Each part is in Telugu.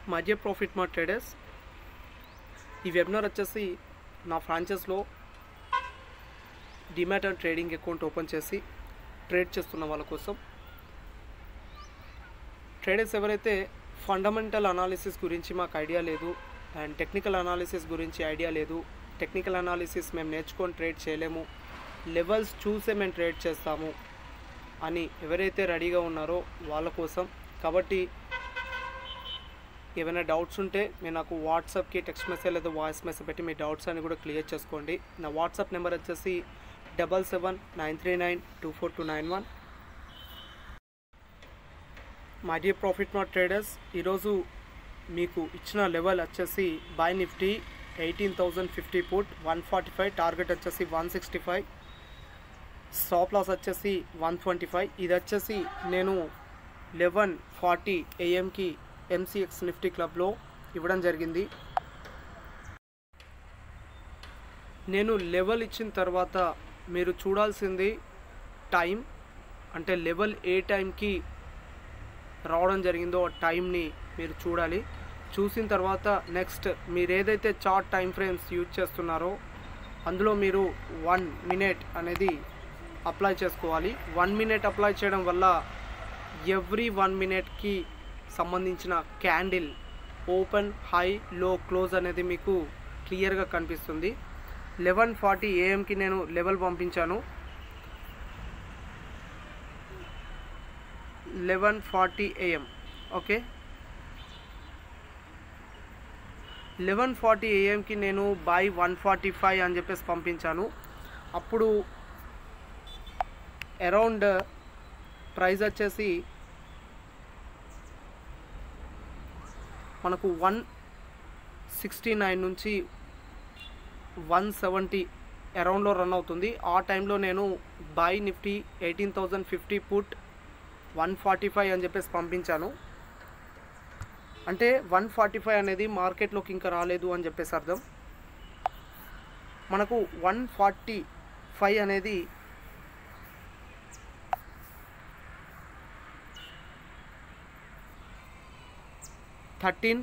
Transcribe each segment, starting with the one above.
మధ్య ప్రాఫిట్ మా ట్రేడర్స్ ఈ వెబినార్ వచ్చేసి నా ఫ్రాంచైజ్లో demat and trading account open చేసి ట్రేడ్ చేస్తున్న వాళ్ళ కోసం ట్రేడర్స్ ఎవరైతే ఫండమెంటల్ అనాలిసిస్ గురించి మాకు ఐడియా లేదు అండ్ టెక్నికల్ అనాలిసిస్ గురించి ఐడియా లేదు టెక్నికల్ అనాలిసిస్ మేము నేర్చుకొని ట్రేడ్ చేయలేము లెవెల్స్ చూసే మేము ట్రేడ్ చేస్తాము అని ఎవరైతే రెడీగా ఉన్నారో వాళ్ళ కోసం కాబట్టి ఏమైనా డౌట్స్ ఉంటే మీరు నాకు వాట్సాప్కి టెక్స్ట్ మెసేజ్ లేదా వాయిస్ మెసేజ్ పెట్టి మీ డౌట్స్ అని కూడా క్లియర్ చేసుకోండి నా వాట్సాప్ నెంబర్ వచ్చేసి double seven nine three nine two four two nine one my dear profit not traders ఈరోజు మీకు ఇచ్చిన లెవెల్ వచ్చేసి buy Nifty eighteen thousand fifty put one forty five target వచ్చేసి one sixty five stop loss వచ్చేసి వన్ ట్వంటీ ఫైవ్ ఇది వచ్చేసి నేను లెవెన్ ఫార్టీ ఏఎంకి ఎంసీఎక్స్ నిఫ్టీ క్లబ్లో ఇవ్వడం జరిగింది నేను లెవెల్ ఇచ్చిన తర్వాత మీరు చూడాల్సింది టైం అంటే లెవెల్ ఏ టైంకి రావడం జరిగిందో ఆ టైంని మీరు చూడాలి చూసిన తర్వాత నెక్స్ట్ మీరు ఏదైతే చార్ట్ టైం ఫ్రేమ్స్ యూజ్ చేస్తున్నారో అందులో మీరు వన్ మినిట్ అనేది అప్లై చేసుకోవాలి వన్ మినిట్ అప్లై చేయడం వల్ల ఎవ్రీ వన్ మినిట్కి సంబంధించిన candle open high low close అనేది మీకు క్లియర్గా కనిపిస్తుంది లెవెన్ ఫార్టీ ఏఎంకి నేను లెవెల్ పంపించాను eleven forty AM okay eleven forty ఏఎంకి నేను బై వన్ ఫార్టీ ఫైవ్ అని చెప్పేసి పంపించాను అప్పుడు అరౌండ్ ప్రైస్ వచ్చేసి మనకు వన్ సిక్స్టీ నైన్ నుంచి వన్ సెవెంటీ అరౌండ్లో రన్ అవుతుంది ఆ టైంలో నేను buy Nifty eighteen thousand fifty put one forty five అని చెప్పేసి పంపించాను అంటే వన్ ఫార్టీ ఫైవ్ అనేది మార్కెట్లోకి ఇంకా రాలేదు అని చెప్పేసి అర్థం మనకు వన్ ఫార్టీ ఫైవ్ అనేది థర్టీన్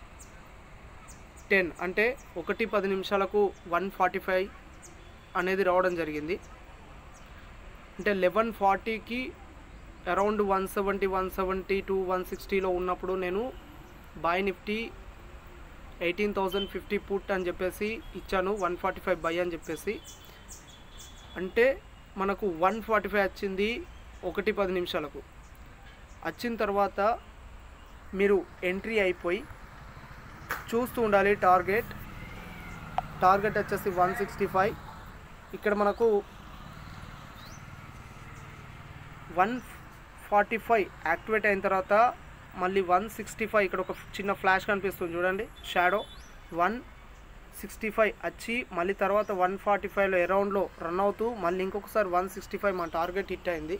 టెన్ అంటే ఒకటి పది నిమిషాలకు వన్ ఫార్టీ ఫైవ్ అనేది రావడం జరిగింది అంటే లెవెన్ ఫార్టీకి around one seventy one seventy to one సిక్స్టీలో ఉన్నప్పుడు నేను buy Nifty eighteen thousand fifty put అని చెప్పేసి ఇచ్చాను వన్ ఫార్టీ ఫైవ్ బై అని చెప్పేసి అంటే మనకు వన్ ఫార్టీ ఫైవ్ వచ్చింది ఒకటి పది నిమిషాలకు వచ్చిన తర్వాత మీరు ఎంట్రీ అయిపోయి చూస్తూ ఉండాలి టార్గెట్ టార్గెట్ వచ్చేసి వన్ సిక్స్టీ ఫైవ్ ఇక్కడ మనకు వన్ ఫార్టీ ఫైవ్ యాక్టివేట్ అయిన తర్వాత మళ్ళీ వన్ సిక్స్టీ ఫైవ్ ఇక్కడ ఒక చిన్న ఫ్లాష్ కనిపిస్తుంది చూడండి షాడో వన్ సిక్స్టీ ఫైవ్ వచ్చి మళ్ళీ తర్వాత వన్ ఫార్టీ ఫైవ్లో అరౌండ్లో రన్ అవుతూ మళ్ళీ ఇంకొకసారి వన్ సిక్స్టీ ఫైవ్ మన టార్గెట్ హిట్ అయింది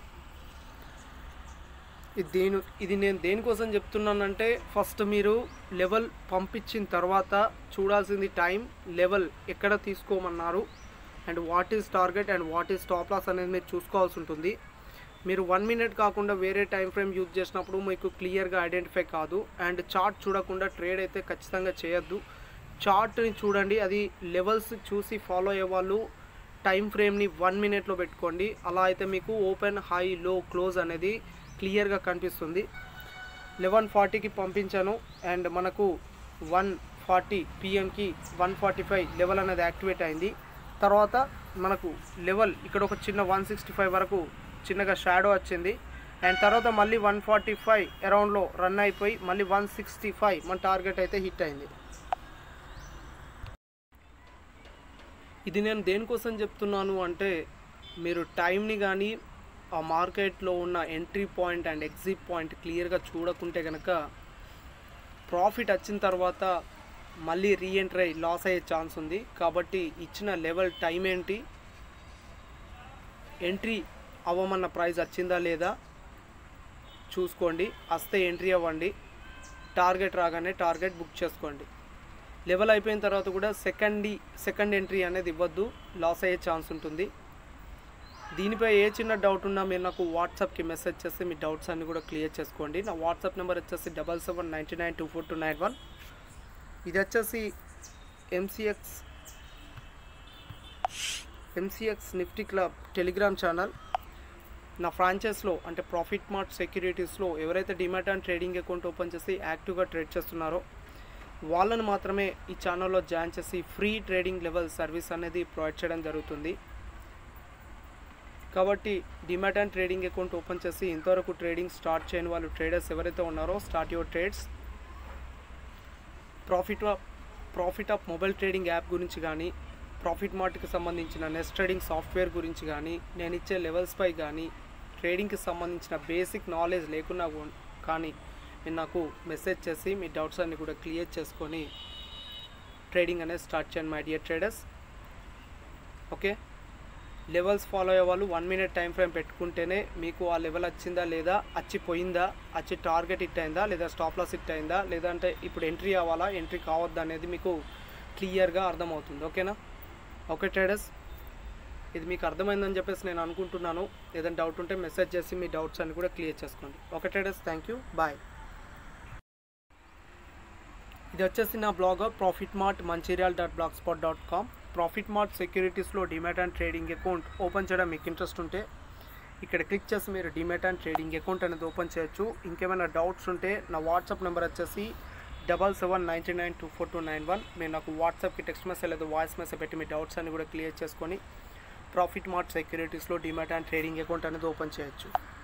ఇది దేని ఇది నేను దేనికోసం చెప్తున్నానంటే ఫస్ట్ మీరు లెవెల్ పంపించిన తర్వాత చూడాల్సింది టైం లెవెల్ ఎక్కడ తీసుకోమన్నారు and what is target and what is stop loss అనేది మీరు చూసుకోవాల్సి ఉంటుంది మీరు వన్ మినిట్ కాకుండా వేరే టైం ఫ్రేమ్ యూజ్ చేసినప్పుడు మీకు క్లియర్గా ఐడెంటిఫై కాదు అండ్ చార్ట్ చూడకుండా ట్రేడ్ అయితే ఖచ్చితంగా చేయొద్దు చార్ట్ని చూడండి అది లెవెల్స్ చూసి ఫాలో అయ్యే వాళ్ళు టైం ఫ్రేమ్ని వన్ మినిట్లో పెట్టుకోండి అలా అయితే మీకు ఓపెన్ హై లో క్లోజ్ అనేది క్లియర్గా కనిపిస్తుంది లెవెన్ ఫార్టీకి పంపించాను అండ్ మనకు వన్ ఫార్టీ పిఎంకి వన్ ఫార్టీ ఫైవ్ లెవెల్ అనేది యాక్టివేట్ అయింది తర్వాత మనకు లెవెల్ ఇక్కడ ఒక చిన్న వన్ సిక్స్టీ ఫైవ్ వరకు చిన్నగా షాడో వచ్చింది అండ్ తర్వాత మళ్ళీ వన్ ఫార్టీ ఫైవ్ అరౌండ్లో రన్ అయిపోయి మళ్ళీ వన్ సిక్స్టీ ఫైవ్ మన టార్గెట్ అయితే హిట్ అయింది ఇది నేను దేనికోసం చెప్తున్నాను అంటే మీరు టైంని కానీ ఆ మార్కెట్లో ఉన్న entry point and exit point క్లియర్గా చూడకుంటే కనుక ప్రాఫిట్ వచ్చిన తర్వాత మళ్ళీ రీఎంట్రీ అయ్యి లాస్ అయ్యే ఛాన్స్ ఉంది కాబట్టి ఇచ్చిన లెవెల్ టైం ఏంటి ఎంట్రీ అవ్వమన్న ప్రైస్ వచ్చిందా లేదా చూసుకోండి వస్తే ఎంట్రీ అవ్వండి టార్గెట్ రాగానే టార్గెట్ బుక్ చేసుకోండి లెవెల్ అయిపోయిన తర్వాత కూడా సెకండ్ సెకండ్ ఎంట్రీ అనేది ఇవ్వద్దు లాస్ అయ్యే ఛాన్స్ ఉంటుంది దీనిపై ఏ చిన్న డౌట్ ఉన్నా మీరు నాకు వాట్సాప్కి మెసేజ్ చేస్తే మీ డౌట్స్ అన్ని కూడా క్లియర్ చేసుకోండి నా వాట్సాప్ నెంబర్ వచ్చేసి double seven ninety nine two four two nine one ఇది వచ్చేసి MCX MCX Nifty club Telegram channel నా ఫ్రాంచైజ్లో అంటే ప్రాఫిట్ మార్ట్ సెక్యూరిటీస్లో ఎవరైతే demat and trading account open చేసి యాక్టివ్గా ట్రేడ్ చేస్తున్నారో వాళ్ళని మాత్రమే ఈ ఛానల్లో జాయిన్ చేసి ఫ్రీ ట్రేడింగ్ లెవెల్ సర్వీస్ అనేది ప్రొవైడ్ చేయడం జరుగుతుంది కాబట్టి demat and trading account open చేసి ఇంతవరకు ట్రేడింగ్ స్టార్ట్ చేయని వాళ్ళు ట్రేడర్స్ ఎవరైతే ఉన్నారో start your trades profit profit of mobile trading app గురించి కానీ ప్రాఫిట్ మార్ట్కి సంబంధించిన నెస్ట్ ట్రేడింగ్ సాఫ్ట్వేర్ గురించి కానీ నేను ఇచ్చే లెవెల్స్పై కానీ ట్రేడింగ్కి సంబంధించిన బేసిక్ నాలెడ్జ్ లేకున్నా గు- కానీ మీరు నాకు మెసేజ్ చేసి మీ డౌట్స్ అన్ని కూడా క్లియర్ చేసుకొని ట్రేడింగ్ అనేది స్టార్ట్ చేయండి my dear traders okay levels follow అయ్యే వాళ్ళు వన్ మినిట్ టైం ఫ్రేమ్ పెట్టుకుంటేనే మీకు ఆ లెవెల్ వచ్చిందా లేదా వచ్చిపోయిందా వచ్చి టార్గెట్ హిట్ అయిందా లేదా స్టాప్ లాస్ హిట్ అయిందా లేదంటే ఇప్పుడు ఎంట్రీ అవ్వాలా ఎంట్రీ కావద్దా అనేది మీకు క్లియర్గా అర్థమవుతుంది ఓకేనా ఓకే ట్రేడర్స్ ఇది మీకు అర్థమైందని చెప్పేసి నేను అనుకుంటున్నాను ఏదైనా డౌట్ ఉంటే మెసేజ్ చేసి మీ డౌట్స్ అన్ని కూడా క్లియర్ చేసుకోండి okay traders thank you bye ఇది వచ్చేసి నా blog profit mart Mancherial dot blog spot dot com profit mart సెక్యూరిటీస్లో demat and trading account open చేయడం మీకు ఇంట్రెస్ట్ ఉంటే ఇక్కడ క్లిక్ చేసి మీరు డిమాట్ అండ్ ట్రేడింగ్ అకౌంట్ అనేది ఓపెన్ చేయొచ్చు ఇంకేమైనా డౌట్స్ ఉంటే నా వాట్సాప్ నెంబర్ వచ్చేసి double seven ninety nine two four two nine one మీరు నాకు వాట్సాప్కి టెక్స్ట్ మెసేజ్ లేదా వాయిస్ మెసేజ్ పెట్టి మీ డౌట్స్ అన్ని కూడా క్లియర్ చేసుకొని ప్రాఫిట్ మార్ట్ సెక్యూరిటీస్లో డిమాట్ అండ్ ట్రేడింగ్ అకౌంట్ అనేది ఓపెన్ చేయొచ్చు